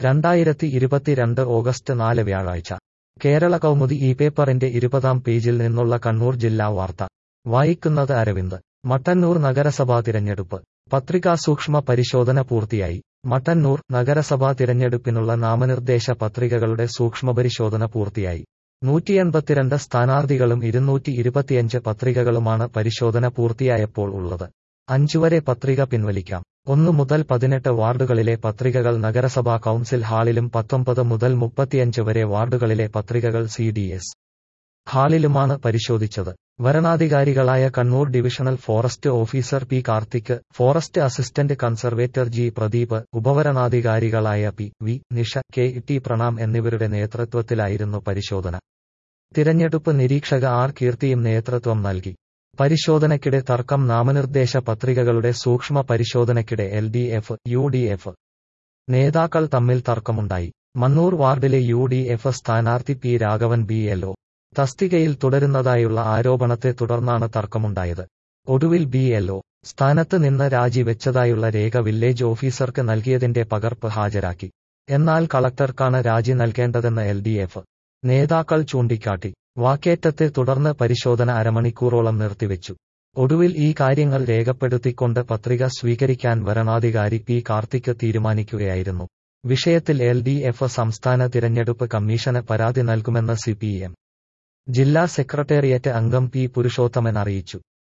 രണ്ടായിരത്തി ഇരുപത്തിരണ്ട് ഓഗസ്റ്റ് നാല് വ്യാഴാഴ്ച കേരള കൗമുദി ഈ പേപ്പറിന്റെ ഇരുപതാം പേജിൽ നിന്നുള്ള കണ്ണൂർ ജില്ലാ വാർത്ത വായിക്കുന്നത് അരവിന്ദ് മട്ടന്നൂർ നഗരസഭാ തിരഞ്ഞെടുപ്പ് പത്രികാ സൂക്ഷ്മ പരിശോധന പൂർത്തിയായി മട്ടന്നൂർ നഗരസഭാ തിരഞ്ഞെടുപ്പിനുള്ള നാമനിർദ്ദേശ പത്രികകളുടെ സൂക്ഷ്മപരിശോധന പൂർത്തിയായി നൂറ്റിയെൺപത്തിരണ്ട് സ്ഥാനാർത്ഥികളും ഇരുന്നൂറ്റി ഇരുപത്തിയഞ്ച് പത്രികകളുമാണ് പരിശോധന പൂർത്തിയായപ്പോൾ ഉള്ളത് അഞ്ചുവരെ പത്രിക പിൻവലിക്കാം ഒന്നു മുതൽ പതിനെട്ട് വാർഡുകളിലെ പത്രികകൾ നഗരസഭാ കൗൺസിൽ ഹാളിലും പത്തൊമ്പത് മുതൽ മുപ്പത്തിയഞ്ച് വരെ വാർഡുകളിലെ പത്രികകൾ സി ഡി എസ് ഹാളിലുമാണ് പരിശോധിച്ചത് വരണാധികാരികളായ Kannur divisional forest officer P Karthik forest assistant conservator G Pradeep ഉപവരണാധികാരികളായ P V Nisha K T Pranam എന്നിവരുടെ നേതൃത്വത്തിലായിരുന്നു പരിശോധന തിരഞ്ഞെടുപ്പ് നിരീക്ഷക ആർ കീർത്തിയും നേതൃത്വം നൽകി പരിശോധനയ്ക്കിടെ തർക്കം നാമനിർദ്ദേശ പത്രികകളുടെ സൂക്ഷ്മ പരിശോധനയ്ക്കിടെ L D F U D F നേതാക്കൾ തമ്മിൽ തർക്കമുണ്ടായി മണ്ണൂർ വാർഡിലെ യു ഡി എഫ് സ്ഥാനാർത്ഥി P Raghavan B L O തസ്തികയിൽ തുടരുന്നതായുള്ള ആരോപണത്തെ തുടർന്നാണ് തർക്കമുണ്ടായത് ഒടുവിൽ ബി എൽ ഒ സ്ഥാനത്ത് നിന്ന് രാജിവെച്ചതായുള്ള രേഖ വില്ലേജ് ഓഫീസർക്ക് നൽകിയതിന്റെ പകർപ്പ് ഹാജരാക്കി എന്നാൽ കളക്ടർക്കാണ് രാജി നൽകേണ്ടതെന്ന് എൽ ഡി എഫ് നേതാക്കൾ ചൂണ്ടിക്കാട്ടി വാക്കേറ്റത്തെ തുടർന്ന് പരിശോധന അരമണിക്കൂറോളം നിർത്തിവെച്ചു ഒടുവിൽ ഈ കാര്യങ്ങൾ രേഖപ്പെടുത്തിക്കൊണ്ട് പത്രിക സ്വീകരിക്കാൻ വരണാധികാരി പി കാർത്തിക് തീരുമാനിക്കുകയായിരുന്നു വിഷയത്തിൽ എൽ ഡി എഫ് സംസ്ഥാന തിരഞ്ഞെടുപ്പ് കമ്മീഷന് പരാതി നൽകുമെന്ന് സി പി എം ജില്ലാ സെക്രട്ടേറിയറ്റ് അംഗം പി പുരുഷോത്തമൻ അറിയിച്ചു